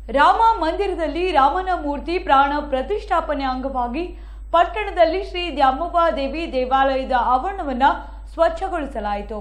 ರಾಮ ಮಂದಿರದಲ್ಲಿ ರಾಮನ ಮೂರ್ತಿ ಪ್ರಾಣ ಪ್ರತಿಷ್ಠಾಪನೆ ಅಂಗವಾಗಿ ಪಟ್ಟಣದಲ್ಲಿ ಶ್ರೀ ದ್ಯಾಮವ್ವ ದೇವಿ ದೇವಾಲಯದ ಆವರಣವನ್ನ ಸ್ವಚ್ಛಗೊಳಿಸಲಾಯಿತು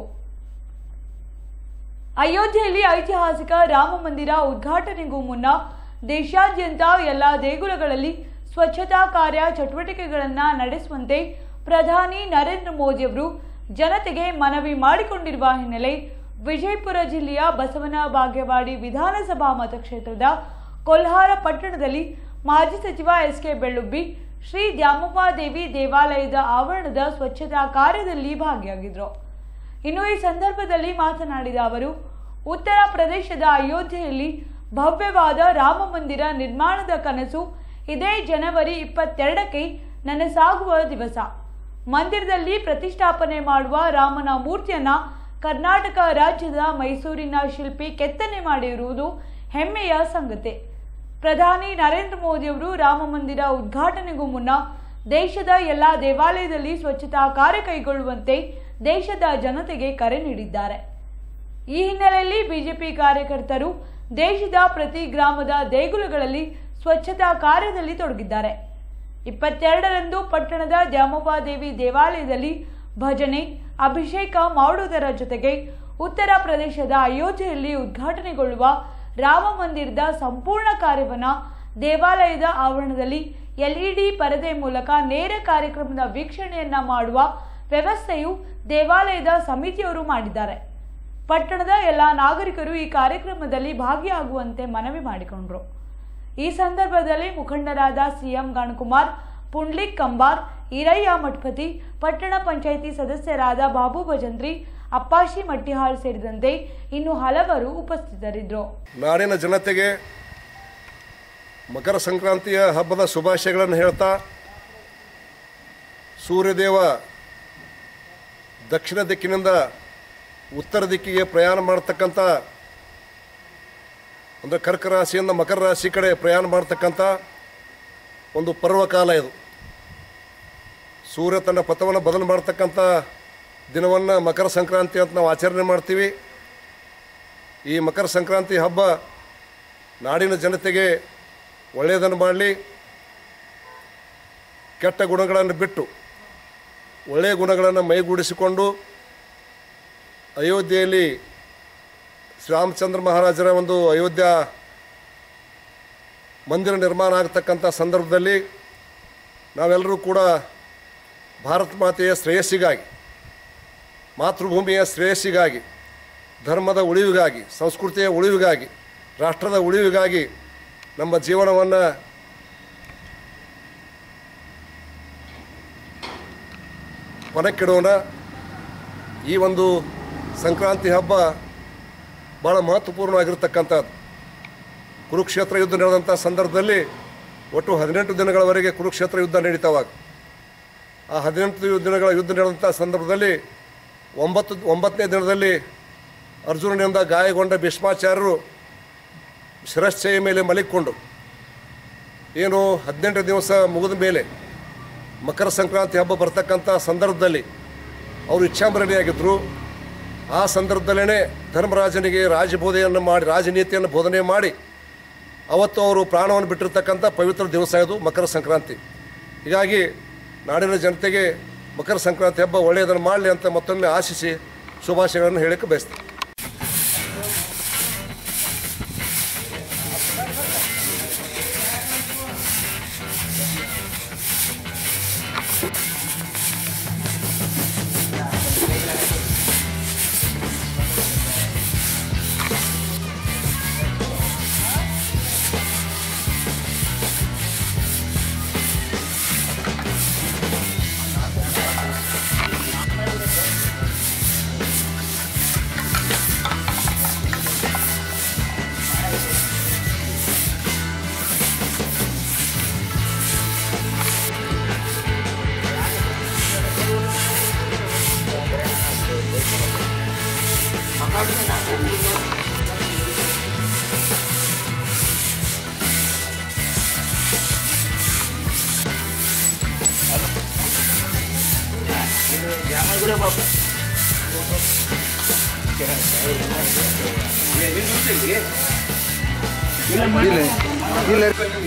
ಅಯೋಧ್ಯೆಯಲ್ಲಿ ಐತಿಹಾಸಿಕ ರಾಮ ಮಂದಿರ ಉದ್ಘಾಟನೆಗೂ ಮುನ್ನ ದೇಶಾದ್ಯಂತ ಎಲ್ಲ ದೇಗುಲಗಳಲ್ಲಿ ಸ್ವಚ್ಛತಾ ಕಾರ್ಯ ಚಟುವಟಿಕೆಗಳನ್ನ ನಡೆಸುವಂತೆ ಪ್ರಧಾನಿ ನರೇಂದ್ರ ಮೋದಿಯವರು ಜನತೆಗೆ ಮನವಿ ಮಾಡಿಕೊಂಡಿರುವ ಹಿನ್ನೆಲೆ ವಿಜಯಪುರ ಜಿಲ್ಲೆಯ ಬಸವನ ಬಾಗೇವಾಡಿ ವಿಧಾನಸಭಾ ಮತಕ್ಷೇತ್ರದ ಕೊಲ್ಹಾರ ಪಟ್ಟಣದಲ್ಲಿ ಮಾಜಿ ಸಚಿವ ಎಸ್ ಕೆ ಬೆಳ್ಳುಬ್ಬಿ ಶ್ರೀ ದ್ಯಾಮವ್ವ ದೇವಿ ದೇವಾಲಯದ ಆವರಣದ ಸ್ವಚ್ಛತಾ ಕಾರ್ಯದಲ್ಲಿ ಭಾಗಿಯಾಗಿದ್ದರು ಇನ್ನು ಈ ಸಂದರ್ಭದಲ್ಲಿ ಮಾತನಾಡಿದ ಅವರು ಉತ್ತರ ಪ್ರದೇಶದ ಅಯೋಧ್ಯೆಯಲ್ಲಿ ಭವ್ಯವಾದ ರಾಮ ಮಂದಿರ ನಿರ್ಮಾಣದ ಕನಸು ಇದೇ ಜನವರಿ ಇಪ್ಪತ್ತೆರಡಕ್ಕೆ ನನಸಾಗುವ ದಿವಸ ಮಂದಿರದಲ್ಲಿ ಪ್ರತಿಷ್ಠಾಪನೆ ಮಾಡುವ ರಾಮನ ಮೂರ್ತಿಯನ್ನ ಕರ್ನಾಟಕ ರಾಜ್ಯದ ಮೈಸೂರಿನ ಶಿಲ್ಪಿ ಕೆತ್ತನೆ ಮಾಡಿರುವುದು ಹೆಮ್ಮೆಯ ಸಂಗತಿ ಪ್ರಧಾನಿ ನರೇಂದ್ರ ಮೋದಿಯವರು ರಾಮ ಮಂದಿರ ಉದ್ಘಾಟನೆಗೂ ಮುನ್ನ ದೇಶದ ಎಲ್ಲ ದೇವಾಲಯದಲ್ಲಿ ಸ್ವಚ್ಛತಾ ಕಾರ್ಯ ಕೈಗೊಳ್ಳುವಂತೆ ದೇಶದ ಜನತೆಗೆ ಕರೆ ನೀಡಿದ್ದಾರೆ ಈ ಹಿನ್ನೆಲೆಯಲ್ಲಿ ಬಿಜೆಪಿ ಕಾರ್ಯಕರ್ತರು ದೇಶದ ಪ್ರತಿ ಗ್ರಾಮದ ದೇಗುಲಗಳಲ್ಲಿ ಸ್ವಚ್ಛತಾ ಕಾರ್ಯದಲ್ಲಿ ತೊಡಗಿದ್ದಾರೆ ಇಪ್ಪತ್ತೆರಡರಂದು ಪಟ್ಟಣದ ದ್ಯಾಮವ್ವ ದೇವಿ ದೇವಾಲಯದಲ್ಲಿ ಭಜನೆ ಅಭಿಷೇಕ ಮಾಡುವುದರ ಜೊತೆಗೆ ಉತ್ತರ ಪ್ರದೇಶದ ಅಯೋಧ್ಯೆಯಲ್ಲಿ ಉದ್ಘಾಟನೆಗೊಳ್ಳುವ ರಾಮ ಮಂದಿರದ ಸಂಪೂರ್ಣ ಕಾರ್ಯವನ್ನ ದೇವಾಲಯದ ಆವರಣದಲ್ಲಿ ಎಲ್ಇಡಿ ಪರದೆ ಮೂಲಕ ನೇರ ಕಾರ್ಯಕ್ರಮದ ವೀಕ್ಷಣೆಯನ್ನ ಮಾಡುವ ವ್ಯವಸ್ಥೆಯು ದೇವಾಲಯದ ಸಮಿತಿಯವರು ಮಾಡಿದ್ದಾರೆ ಪಟ್ಟಣದ ಎಲ್ಲ ನಾಗರಿಕರು ಈ ಕಾರ್ಯಕ್ರಮದಲ್ಲಿ ಭಾಗಿಯಾಗುವಂತೆ ಮನವಿ ಮಾಡಿಕೊಂಡರು ಈ ಸಂದರ್ಭದಲ್ಲಿ ಮುಖಂಡರಾದ ಸಿಎಂ ಗಣಕುಮಾರ್ ಪುಂಡ್ಲಿಕ್ ಕಂಬಾರ್ ಈರಯ್ಯ ಮಠಪತಿ ಪಟ್ಟಣ ಪಂಚಾಯಿತಿ ಸದಸ್ಯರಾದ ಬಾಬು ಭಜಂತ್ರಿ ಅಪ್ಪಾಶಿ ಮಟ್ಟಿಹಾಳ್ ಸೇರಿದಂತೆ ಇನ್ನು ಹಲವರು ಉಪಸ್ಥಿತರಿದ್ದರು ನಾಡಿನ ಜನತೆಗೆ ಮಕರ ಸಂಕ್ರಾಂತಿಯ ಹಬ್ಬದ ಶುಭಾಶಯಗಳನ್ನು ಹೇಳ್ತಾ ಸೂರ್ಯದೇವ ದಕ್ಷಿಣ ದಿಕ್ಕಿನಿಂದ ಉತ್ತರ ದಿಕ್ಕಿಗೆ ಪ್ರಯಾಣ ಮಾಡತಕ್ಕಂಥ ಅಂದರೆ ಕರ್ಕ ರಾಶಿಯಿಂದ ಮಕರ ರಾಶಿ ಕಡೆ ಪ್ರಯಾಣ ಮಾಡತಕ್ಕಂಥ ಒಂದು ಪರ್ವಕಾಲ ಇದು ಸೂರ್ಯ ತನ್ನ ಪಥವನ್ನು ಬದಲು ಮಾಡ್ತಕ್ಕಂಥ ದಿನವನ್ನು ಮಕರ ಸಂಕ್ರಾಂತಿ ಅಂತ ನಾವು ಆಚರಣೆ ಮಾಡ್ತೀವಿ ಈ ಮಕರ ಸಂಕ್ರಾಂತಿ ಹಬ್ಬ ನಾಡಿನ ಜನತೆಗೆ ಒಳ್ಳೆಯದನ್ನು ಮಾಡಲಿ ಕೆಟ್ಟ ಗುಣಗಳನ್ನು ಬಿಟ್ಟು ಒಳ್ಳೆಯ ಗುಣಗಳನ್ನು ಮೈಗೂಡಿಸಿಕೊಂಡು ಅಯೋಧ್ಯೆಯಲ್ಲಿ ಶ್ರೀರಾಮಚಂದ್ರ ಮಹಾರಾಜರ ಒಂದು ಅಯೋಧ್ಯ ಮಂದಿರ ನಿರ್ಮಾಣ ಆಗತಕ್ಕಂಥ ಸಂದರ್ಭದಲ್ಲಿ ನಾವೆಲ್ಲರೂ ಕೂಡ ಭಾರತ ಮಾತೆಯ ಶ್ರೇಯಸ್ಸಿಗಾಗಿ ಮಾತೃಭೂಮಿಯ ಶ್ರೇಯಸ್ಸಿಗಾಗಿ ಧರ್ಮದ ಉಳಿವಿಗಾಗಿ ಸಂಸ್ಕೃತಿಯ ಉಳಿವಿಗಾಗಿ ರಾಷ್ಟ್ರದ ಉಳಿವಿಗಾಗಿ ನಮ್ಮ ಜೀವನವನ್ನು ಪಣಕ್ಕಿಡೋಣ ಈ ಒಂದು ಸಂಕ್ರಾಂತಿ ಹಬ್ಬ ಭಾಳ ಮಹತ್ವಪೂರ್ಣವಾಗಿರ್ತಕ್ಕಂಥದ್ದು ಕುರುಕ್ಷೇತ್ರ ಯುದ್ಧ ನಡೆದಂಥ ಸಂದರ್ಭದಲ್ಲಿ ಒಟ್ಟು ಹದಿನೆಂಟು ದಿನಗಳವರೆಗೆ ಕುರುಕ್ಷೇತ್ರ ಯುದ್ಧ ನಡೀತಾವಾಗ ಆ ಹದಿನೆಂಟು ದಿನಗಳ ಯುದ್ಧ ನಡೆದಂಥ ಸಂದರ್ಭದಲ್ಲಿ ಒಂಬತ್ತು ಒಂಬತ್ತನೇ ದಿನದಲ್ಲಿ ಅರ್ಜುನನಿಂದ ಗಾಯಗೊಂಡ ಭೀಷ್ಮಾಚಾರ್ಯರು ಶಿರಶ್ಚೆಯ ಮೇಲೆ ಮಲಿಕೊಂಡು ಏನು ಹದಿನೆಂಟು ದಿವಸ ಮುಗಿದ ಮೇಲೆ ಮಕರ ಸಂಕ್ರಾಂತಿ ಹಬ್ಬ ಬರ್ತಕ್ಕಂಥ ಸಂದರ್ಭದಲ್ಲಿ ಅವರು ಇಚ್ಛಾಮರಣಿಯಾಗಿದ್ದರು ಆ ಸಂದರ್ಭದಲ್ಲೇ ಧರ್ಮರಾಜನಿಗೆ ರಾಜಬೋಧೆಯನ್ನು ಮಾಡಿ ರಾಜನೀತಿಯನ್ನು ಬೋಧನೆ ಮಾಡಿ ಅವತ್ತು ಅವರು ಪ್ರಾಣವನ್ನು ಬಿಟ್ಟಿರ್ತಕ್ಕಂಥ ಪವಿತ್ರ ದಿವಸ ಇದು ಮಕರ ಸಂಕ್ರಾಂತಿ ಹೀಗಾಗಿ ನಾಡಿನ ಜನತೆಗೆ ಮಕರ ಸಂಕ್ರಾಂತಿ ಹಬ್ಬ ಒಳ್ಳೆಯದನ್ನು ಮಾಡಲಿ ಅಂತ ಮತ್ತೊಮ್ಮೆ ಆಶಿಸಿ ಶುಭಾಶಯಗಳನ್ನು ಹೇಳಕ್ಕೆ ಬಯಸ್ತೀನಿ ಇಲ್ಲ ಇಲ್ಲ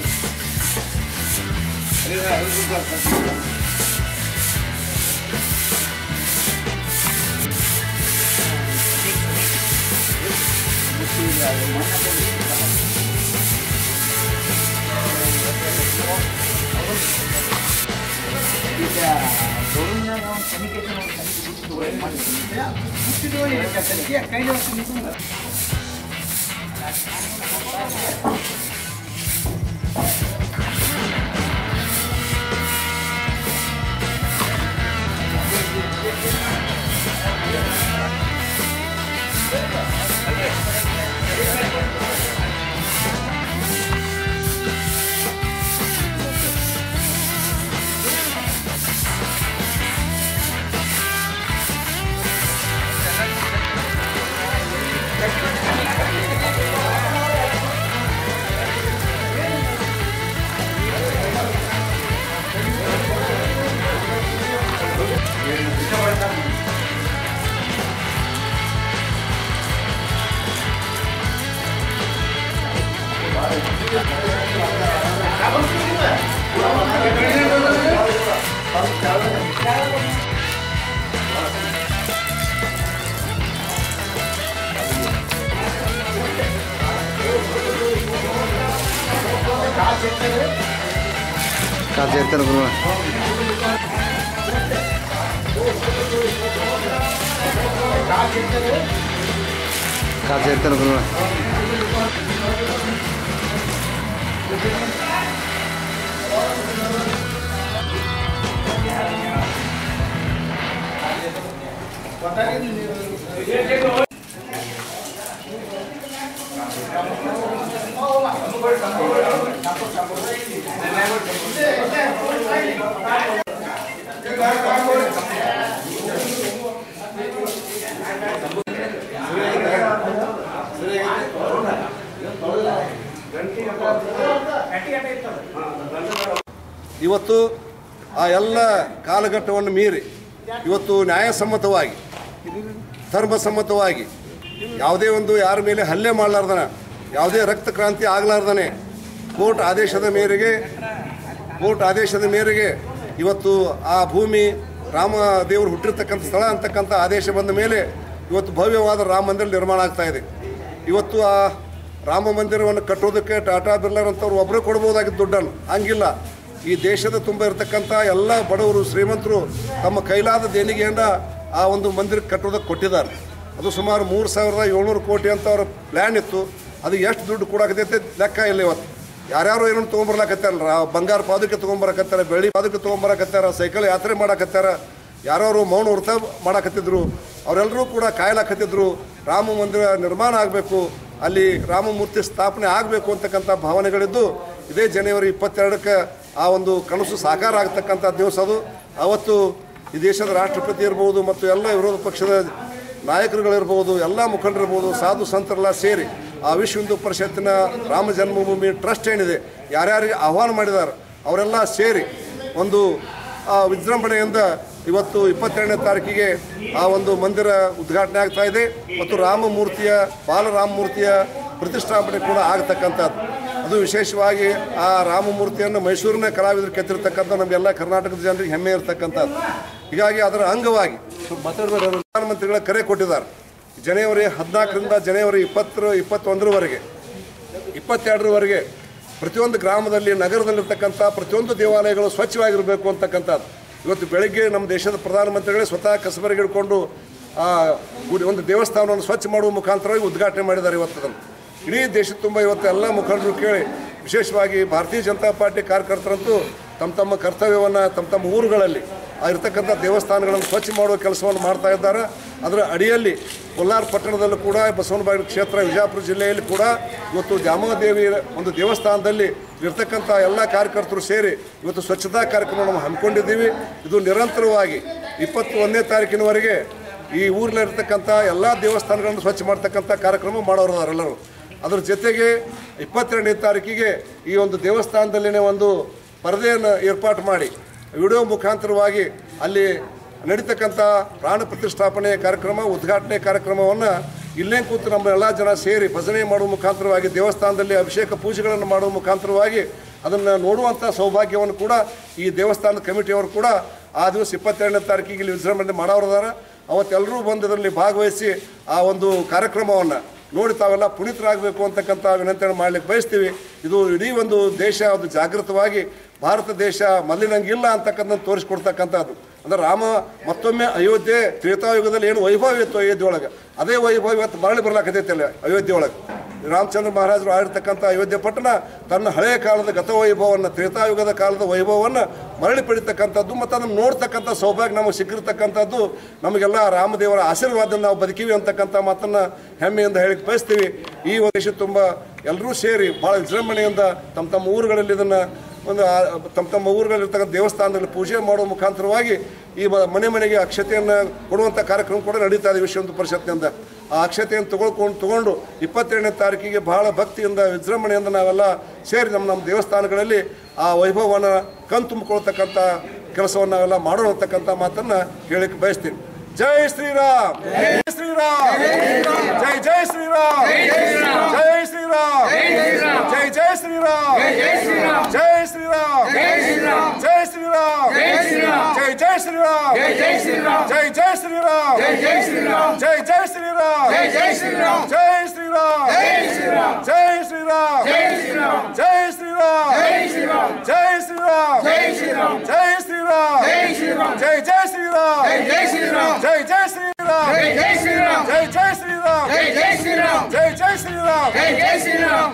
ಕಾರ್ ಸೇರ್ತಾನೆ ಗುರುವ ಕಾರ್ ಸೇರ್ತಾನೆ ಗುರುವ ಇವತ್ತು ಆ ಎಲ್ಲ ಕಾಲಘಟ್ಟವನ್ನು ಮೀರಿ ಇವತ್ತು ನ್ಯಾಯಸಮ್ಮತವಾಗಿ ಧರ್ಮಸಮ್ಮತವಾಗಿ ಯಾವುದೇ ಒಂದು ಯಾರ ಮೇಲೆ ಹಲ್ಲೆ ಮಾಡಲಾರ್ದನ ಯಾವುದೇ ರಕ್ತ ಕ್ರಾಂತಿ ಆಗಲಾರ್ದನೆ ಕೋರ್ಟ್ ಆದೇಶದ ಮೇರೆಗೆ ಕೋರ್ಟ್ ಆದೇಶದ ಮೇರೆಗೆ ಇವತ್ತು ಆ ಭೂಮಿ ರಾಮ ದೇವರು ಹುಟ್ಟಿರ್ತಕ್ಕಂಥ ಸ್ಥಳ ಅಂತಕ್ಕಂಥ ಆದೇಶ ಬಂದ ಮೇಲೆ ಇವತ್ತು ಭವ್ಯವಾದ ರಾಮ ಮಂದಿರ ನಿರ್ಮಾಣ ಆಗ್ತಾ ಇದೆ ಇವತ್ತು ಆ ರಾಮ ಮಂದಿರವನ್ನು ಕಟ್ಟೋದಕ್ಕೆ ಟಾಟಾ ಬಿರ್ಲಾರ್ ಅಂತವ್ರು ಒಬ್ಬರೇ ಕೊಡ್ಬೋದಾಗಿದ್ದು ದುಡ್ಡನ್ನು ಹಂಗಿಲ್ಲ ಈ ದೇಶದ ತುಂಬ ಇರತಕ್ಕಂಥ ಎಲ್ಲ ಬಡವರು ಶ್ರೀಮಂತರು ತಮ್ಮ ಕೈಲಾದ ದೇಣಿಗೆಯಿಂದ ಆ ಒಂದು ಮಂದಿರಕ್ಕೆ ಕಟ್ಟೋದಕ್ಕೆ ಕೊಟ್ಟಿದ್ದಾರೆ ಅದು ಸುಮಾರು ಮೂರು ಸಾವಿರದ ಏಳ್ನೂರು ಕೋಟಿ ಅಂತ ಅವ್ರ ಪ್ಲ್ಯಾನ್ ಇತ್ತು ಅದು ಎಷ್ಟು ದುಡ್ಡು ಕೊಡಾಕತೈತೆ ಲೆಕ್ಕ ಇಲ್ಲ ಇವತ್ತು ಯಾರ್ಯಾರು ಏನೋ ತೊಗೊಂಬರ್ಲಾಕತ್ತಾರಲ್ಲ ಬಂಗಾರ ಪಾದಕ್ಕೆ ತೊಗೊಂಬರಕತ್ತಾರ ಬೆಳ್ಳಿ ಪಾದಕ್ಕೆ ತೊಗೊಂಬರಕತ್ತಾರ ಸೈಕಲ್ ಯಾತ್ರೆ ಮಾಡಕತ್ತಾರ ಯಾರ್ಯಾರು ಮೌನ ವ್ರತ ಮಾಡಕತ್ತಿದ್ರು ಅವರೆಲ್ಲರೂ ಕೂಡ ಕಾಯಲಾಕತ್ತಿದ್ರು ರಾಮ ಮಂದಿರ ನಿರ್ಮಾಣ ಆಗಬೇಕು ಅಲ್ಲಿ ರಾಮಮೂರ್ತಿ ಸ್ಥಾಪನೆ ಆಗಬೇಕು ಅಂತಕ್ಕಂಥ ಭಾವನೆಗಳಿದ್ದು ಇದೇ ಜನವರಿ ಇಪ್ಪತ್ತೆರಡಕ್ಕೆ ಆ ಒಂದು ಕನಸು ಸಾಕಾರ ಆಗ್ತಕ್ಕಂಥ ದಿವಸ ಅದು ಅವತ್ತು ಈ ದೇಶದ ರಾಷ್ಟ್ರಪತಿ ಇರ್ಬೋದು ಮತ್ತು ಎಲ್ಲ ವಿರೋಧ ಪಕ್ಷದ ನಾಯಕರುಗಳಿರ್ಬೋದು ಎಲ್ಲ ಮುಖಂಡರಿರ್ಬೋದು ಸಾಧು ಸಂತರೆಲ್ಲ ಸೇರಿ ಆ ವಿಶ್ವ ಹಿಂದೂ ಪರಿಷತ್ತಿನ ರಾಮ ಜನ್ಮಭೂಮಿ ಟ್ರಸ್ಟ್ ಏನಿದೆ ಯಾರ್ಯಾರಿಗೆ ಆಹ್ವಾನ ಮಾಡಿದ್ದಾರೆ ಅವರೆಲ್ಲ ಸೇರಿ ಒಂದು ಆ ವಿಜೃಂಭಣೆಯಿಂದ ಇವತ್ತು ಇಪ್ಪತ್ತೆರಡನೇ ತಾರೀಕಿಗೆ ಆ ಒಂದು ಮಂದಿರ ಉದ್ಘಾಟನೆ ಆಗ್ತಾ ಇದೆ ಮತ್ತು ರಾಮಮೂರ್ತಿಯ ಬಾಲರಾಮಮೂರ್ತಿಯ ಪ್ರತಿಷ್ಠಾಪನೆ ಕೂಡ ಆಗತಕ್ಕಂಥದ್ದು ಅದು ವಿಶೇಷವಾಗಿ ಆ ರಾಮಮೂರ್ತಿಯನ್ನು ಮೈಸೂರಿನ ಕಲಾವಿದರು ಕೆತ್ತಿರ್ತಕ್ಕಂಥ ನಮಗೆಲ್ಲ ಕರ್ನಾಟಕದ ಜನರಿಗೆ ಹೆಮ್ಮೆ ಇರತಕ್ಕಂಥದ್ದು ಹೀಗಾಗಿ ಅದರ ಅಂಗವಾಗಿ ಪ್ರಧಾನಮಂತ್ರಿಗಳ ಕರೆ ಕೊಟ್ಟಿದ್ದಾರೆ ಜನವರಿ ಹದಿನಾಲ್ಕರಿಂದ ಜನವರಿ ಇಪ್ಪತ್ತರ ಇಪ್ಪತ್ತೊಂದರವರೆಗೆ ಇಪ್ಪತ್ತೆರಡರವರೆಗೆ ಪ್ರತಿಯೊಂದು ಗ್ರಾಮದಲ್ಲಿ ನಗರದಲ್ಲಿರ್ತಕ್ಕಂಥ ಪ್ರತಿಯೊಂದು ದೇವಾಲಯಗಳು ಸ್ವಚ್ಛವಾಗಿರಬೇಕು ಅಂತಕ್ಕಂಥದ್ದು ಇವತ್ತು ಬೆಳಗ್ಗೆ ನಮ್ಮ ದೇಶದ ಪ್ರಧಾನಮಂತ್ರಿಗಳೇ ಸ್ವತಃ ಕಸಬರಿಗೆ ಹಿಡ್ಕೊಂಡು ಆ ಗುಡಿ ಒಂದು ದೇವಸ್ಥಾನವನ್ನು ಸ್ವಚ್ಛ ಮಾಡುವ ಮುಖಾಂತರವಾಗಿ ಉದ್ಘಾಟನೆ ಮಾಡಿದ್ದಾರೆ ಇವತ್ತು ಅದನ್ನು ಇಡೀ ದೇಶದ ತುಂಬ ಇವತ್ತು ಎಲ್ಲ ಮುಖಂಡರು ಕೇಳಿ ವಿಶೇಷವಾಗಿ ಭಾರತೀಯ ಜನತಾ ಪಾರ್ಟಿ ಕಾರ್ಯಕರ್ತರಂತೂ ತಮ್ಮ ತಮ್ಮ ಕರ್ತವ್ಯವನ್ನು ತಮ್ಮ ತಮ್ಮ ಊರುಗಳಲ್ಲಿ ಆ ಇರತಕ್ಕಂಥ ದೇವಸ್ಥಾನಗಳನ್ನು ಸ್ವಚ್ಛ ಮಾಡುವ ಕೆಲಸವನ್ನು ಮಾಡ್ತಾ ಇದ್ದಾರೆ ಅದರ ಅಡಿಯಲ್ಲಿ ಕೊಲ್ಲಾರ ಪಟ್ಟಣದಲ್ಲೂ ಕೂಡ ಬಸವನಬಾಗಿಲು ಕ್ಷೇತ್ರ ವಿಜಯಪುರ ಜಿಲ್ಲೆಯಲ್ಲಿ ಕೂಡ ಇವತ್ತು ದ್ಯಾಮೋದೇವಿ ಒಂದು ದೇವಸ್ಥಾನದಲ್ಲಿ ಇರ್ತಕ್ಕಂಥ ಎಲ್ಲ ಕಾರ್ಯಕರ್ತರು ಸೇರಿ ಇವತ್ತು ಸ್ವಚ್ಛತಾ ಕಾರ್ಯಕ್ರಮವನ್ನು ಹಮ್ಮಿಕೊಂಡಿದ್ದೀವಿ ಇದು ನಿರಂತರವಾಗಿ ಇಪ್ಪತ್ತೊಂದನೇ ತಾರೀಕಿನವರೆಗೆ ಈ ಊರಲ್ಲಿರ್ತಕ್ಕಂಥ ಎಲ್ಲ ದೇವಸ್ಥಾನಗಳನ್ನು ಸ್ವಚ್ಛ ಮಾಡ್ತಕ್ಕಂಥ ಕಾರ್ಯಕ್ರಮ ಮಾಡೋರು ಎಲ್ಲರೂ ಅದ್ರ ಜೊತೆಗೆ ಇಪ್ಪತ್ತೆರಡನೇ ತಾರೀಕಿಗೆ ಈ ಒಂದು ದೇವಸ್ಥಾನದಲ್ಲಿನೇ ಒಂದು ಪರದೆಯನ್ನು ಏರ್ಪಾಟು ಮಾಡಿ ವಿಡಿಯೋ ಮುಖಾಂತರವಾಗಿ ಅಲ್ಲಿ ನಡೀತಕ್ಕಂಥ ಪ್ರಾಣ ಪ್ರತಿಷ್ಠಾಪನೆ ಕಾರ್ಯಕ್ರಮ ಉದ್ಘಾಟನೆ ಕಾರ್ಯಕ್ರಮವನ್ನು ಇಲ್ಲೇ ಕೂತು ನಮ್ಮ ಎಲ್ಲ ಜನ ಸೇರಿ ಭಜನೆ ಮಾಡುವ ಮುಖಾಂತರವಾಗಿ ದೇವಸ್ಥಾನದಲ್ಲಿ ಅಭಿಷೇಕ ಪೂಜೆಗಳನ್ನು ಮಾಡುವ ಮುಖಾಂತರವಾಗಿ ಅದನ್ನು ನೋಡುವಂಥ ಸೌಭಾಗ್ಯವನ್ನು ಕೂಡ ಈ ದೇವಸ್ಥಾನದ ಕಮಿಟಿಯವರು ಕೂಡ ಆ ದಿವಸ ಇಪ್ಪತ್ತೆರಡನೇ ತಾರೀಕಿಗೆ ಇಲ್ಲಿ ವಿಜೃಂಭಣೆ ಮಾಡೋರದಾರ ಅವತ್ತೆಲ್ಲರೂ ಬಂದು ಇದರಲ್ಲಿ ಭಾಗವಹಿಸಿ ಆ ಒಂದು ಕಾರ್ಯಕ್ರಮವನ್ನು ನೋಡಿ ತಾವೆಲ್ಲ ಪುನೀತರಾಗಬೇಕು ಅಂತಕ್ಕಂಥ ವಿನಂತಿಯನ್ನು ಮಾಡ್ಲಿಕ್ಕೆ ಬಯಸ್ತೀವಿ ಇದು ಇಡೀ ಒಂದು ದೇಶ ಒಂದು ಜಾಗೃತವಾಗಿ ಭಾರತ ದೇಶ ಮೊದಲಿನಂಗಿಲ್ಲ ಅಂತಕ್ಕಂಥದ್ದು ತೋರಿಸ್ಕೊಡ್ತಕ್ಕಂಥದ್ದು ಅಂದ್ರೆ ರಾಮ ಮತ್ತೊಮ್ಮೆ ಅಯೋಧ್ಯೆ ತ್ರೇತಾಯುಗದಲ್ಲಿ ಏನು ವೈಭವ ಇತ್ತು ಅಯೋಧ್ಯೆ ಒಳಗೆ ಅದೇ ವೈಭವ ಇವತ್ತು ಮರಳಿ ಬರ್ಲಾಕತೈತೆ ಅಲ್ಲಿ ಅಯೋಧ್ಯೆ ಒಳಗೆ ರಾಮಚಂದ್ರ ಮಹಾರಾಜರು ಆಡಿರ್ತಕ್ಕಂಥ ಅಯೋಧ್ಯೆ ಪಟ್ಟಣ ತನ್ನ ಹಳೆಯ ಕಾಲದ ಗತ ವೈಭವವನ್ನು ತ್ರೇತಾಯುಗದ ಕಾಲದ ವೈಭವವನ್ನು ಮರಳಿ ಪಡಿತಕ್ಕಂಥದ್ದು ಮತ್ತು ಅದನ್ನು ನೋಡ್ತಕ್ಕಂಥ ಸೌಭಾಗ್ಯ ನಮಗೆ ಸಿಕ್ಕಿರ್ತಕ್ಕಂಥದ್ದು ನಮಗೆಲ್ಲ ರಾಮದೇವರ ಆಶೀರ್ವಾದದಿಂದ ನಾವು ಬದುಕಿವಿ ಅಂತಕ್ಕಂಥ ಮಾತನ್ನು ಹೆಮ್ಮೆಯಿಂದ ಹೇಳಿಕ್ಕೆ ಬಯಸ್ತೀವಿ ಈ ಒಂದು ದೇಶ ತುಂಬ ಎಲ್ಲರೂ ಸೇರಿ ಭಾಳ ವಿಜೃಂಭಣೆಯಿಂದ ತಮ್ಮ ತಮ್ಮ ಊರುಗಳಲ್ಲಿ ಇದನ್ನು ಒಂದು ಆ- ತಮ್ಮ ತಮ್ಮ ಊರುಗಳಲ್ಲಿರ್ತಕ್ಕಂಥ ದೇವಸ್ಥಾನದಲ್ಲಿ ಪೂಜೆ ಮಾಡುವ ಮುಖಾಂತರವಾಗಿ ಈ ಮ- ಮನೆ ಮನೆಗೆ ಅಕ್ಷತೆಯನ್ನು ಕೊಡುವಂಥ ಕಾರ್ಯಕ್ರಮ ಕೂಡ ನಡೀತಾ ಇದೆ ವಿಶ್ವ ಹಿಂದೂ ಪರಿಷತ್ನಿಂದ ಆ ಅಕ್ಷತೆಯನ್ನು ತಗೊಳ್ಕೊಂಡು ತಗೊಂಡು ಇಪ್ಪತ್ತೆರಡನೇ ತಾರೀಕಿಗೆ ಬಹಳ ಭಕ್ತಿಯಿಂದ ವಿಜೃಂಭಣೆಯಿಂದ ನಾವೆಲ್ಲ ಸೇರಿ ನಮ್ಮ ನಮ್ಮ ದೇವಸ್ಥಾನಗಳಲ್ಲಿ ಆ ವೈಭವವನ್ನು ಕಣ್ ತುಂಬಿಕೊಳ್ತಕ್ಕಂಥ ಕೆಲಸವನ್ನು ನಾವೆಲ್ಲ ಮಾಡೋಣ ಅಂತಕ್ಕಂಥ ಮಾತನ್ನು ಹೇಳಿಕ್ಕೆ ಬಯಸ್ತೀನಿ ಜೈ ಶ್ರೀರಾಮ್ ಜೈ ಶ್ರೀರಾಮ್ ಜೈ ಜೈ ಶ್ರೀರಾಮ್ ಜೈ ಶ್ರೀರಾಮ್ ಜೈ ಜೈ ಶ್ರೀರಾಮ್ ಜೈ ಶ್ರೀರಾಮ್ ಜೈ ಶ್ರೀರಾಮ್ ಜೈ ಜೈ ಶ್ರೀರಾಮ್ ಜೈ ಜೈ ಶ್ರೀರಾಮ್ ಜೈ ಜೈ ಶ್ರೀರಾಮ್ ಜೈ ಶ್ರೀರಾಮ್ ಜೈ ಜೈ ಶ್ರೀರಾಮ್ ಜೈ ಶ್ರೀರಾಮ್ ಜೈ ಶ್ರೀರಾಮ್ ಜೈ ಶ್ರೀರಾಮ್ ಜೈ ಶ್ರೀರಾಮ್ ಜೈ ಶ್ರೀರಾಮ್ ಜೈ ಶ್ರೀರಾಮ್ ಜೈ ಶ್ರೀರಾಮ್ ಜೈ ಶ್ರೀರಾಮ್ ಜೈ ಶ್ರೀರಾಮ್ ಜೈ ಜೈ ಶ್ರೀರಾಮ್ ಜೈ ಶ್ರೀರಾಮ್ ಜೈ ಜೈ ಶ್ರೀರಾಮ್ ಜೈ ಶ್ರೀರಾಮ್ ಜೈ ಜೈ ಶ್ರೀರಾಮ್ ಜೈ ಜೈ ಶ್ರೀರಾಮ್ ಜೈ ಜೈ ಶ್ರೀರಾಮ್ ಜೈ ಜೈ ಶ್ರೀರಾಮ್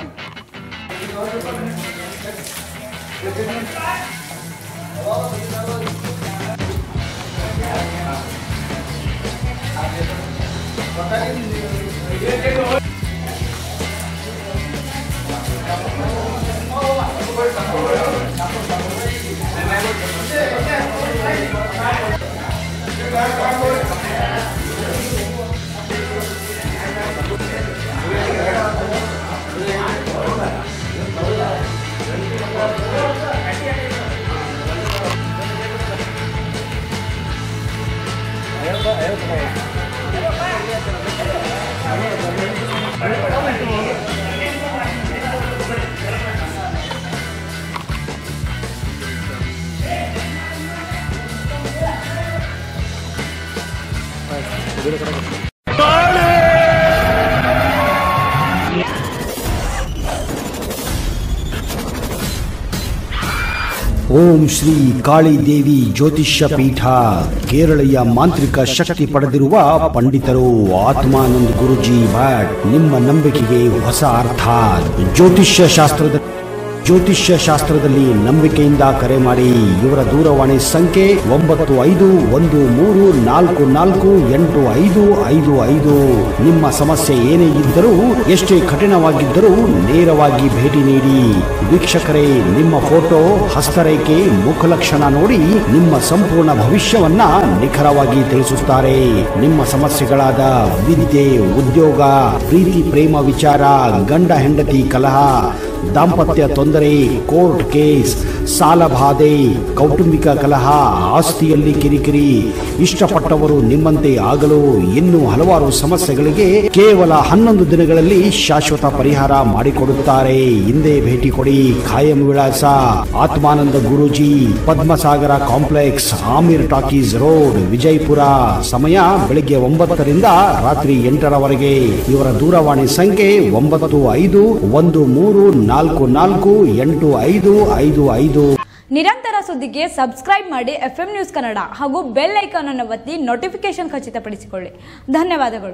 ಓಂ ಶ್ರೀ ಕಾಳಿದೇವಿ ಜ್ಯೋತಿಷ್ಯ ಪೀಠ ಕೇರಳೀಯ ಮಾಂತ್ರಿಕ ಶಕ್ತಿ ಪಡೆದಿರುವ ಪಂಡಿತರು ಆತ್ಮಾನಂದ್ ಗುರುಜಿ ಭಟ್ ನಿಮ್ಮ ನಂಬಿಕೆಗೆ ಹೊಸ ಅರ್ಥ ಜ್ಯೋತಿಷ್ಯ ಶಾಸ್ತ್ರದ ಜ್ಯೋತಿಷ್ಯ ಶಾಸ್ತ್ರದಲ್ಲಿ ನಂಬಿಕೆಯಿಂದ ಕರೆ ಮಾಡಿ ಇವರ ದೂರವಾಣಿ ಸಂಖ್ಯೆ ಒಂಬತ್ತು ಐದು ಒಂದು ಮೂರು ನಾಲ್ಕು ನಾಲ್ಕು ಎಂಟು ಐದು ಐದು ಐದು ನಿಮ್ಮ ಸಮಸ್ಯೆ ಏನೇ ಇದ್ದರೂ ಎಷ್ಟೇ ಕಠಿಣವಾಗಿದ್ದರೂ ನೇರವಾಗಿ ಭೇಟಿ ನೀಡಿ ವೀಕ್ಷಕರೇ ನಿಮ್ಮ ಫೋಟೋ ಹಸ್ತರೇಖೆ ಮುಖಲಕ್ಷಣ ನೋಡಿ ನಿಮ್ಮ ಸಂಪೂರ್ಣ ಭವಿಷ್ಯವನ್ನ ನಿಖರವಾಗಿ ತಿಳಿಸುತ್ತಾರೆ ನಿಮ್ಮ ಸಮಸ್ಯೆಗಳಾದ ವಿದ್ಯೆ ಉದ್ಯೋಗ ಪ್ರೀತಿ ಪ್ರೇಮ ವಿಚಾರ ಗಂಡ ಹೆಂಡತಿ ಕಲಹ ದಾಂಪತ್ಯ ತೊಂದರೆ ಕೋರ್ಟ್ ಕೇಸ್ ಸಾಲಬಾಧೆ ಕೌಟುಂಬಿಕ ಕಲಹ ಆಸ್ತಿಯಲ್ಲಿ ಕಿರಿಕಿರಿ ಇಷ್ಟಪಟ್ಟವರು ನಿಮ್ಮಂತೆ ಆಗಲು ಇನ್ನೂ ಹಲವಾರು ಸಮಸ್ಯೆಗಳಿಗೆ ಕೇವಲ ಹನ್ನೊಂದು ದಿನಗಳಲ್ಲಿ ಶಾಶ್ವತ ಪರಿಹಾರ ಮಾಡಿಕೊಡುತ್ತಾರೆ ಹಿಂದೆ ಭೇಟಿ ಕೊಡಿ ಖಾಯಂ ವಿಳಾಸ Atmananda Guruji Padmasagar complex Aamir talkies road Vijayapura ಸಮಯ ಬೆಳಿಗ್ಗೆ ಒಂಬತ್ತರಿಂದ ರಾತ್ರಿ ಎಂಟರವರೆಗೆ ಇವರ ದೂರವಾಣಿ ಸಂಖ್ಯೆ ಒಂಬತ್ತು ಐದು ಒಂದು ಮೂರು ನಾಲ್ಕು ನಾಲ್ಕು ಎಂಟು ಐದು ಐದು ಐದು ನಿರಂತರ ಸುದ್ದಿಗೆ ಸಬ್ಸ್ಕ್ರೈಬ್ ಮಾಡಿ ಎಫ್ ನ್ಯೂಸ್ ಕನ್ನಡ ಹಾಗೂ ಬೆಲ್ ಐಕಾನ್ ಅನ್ನು ಒತ್ತಿ ನೋಟಿಫಿಕೇಶನ್ ಖಚಿತಪಡಿಸಿಕೊಳ್ಳಿ ಧನ್ಯವಾದಗಳು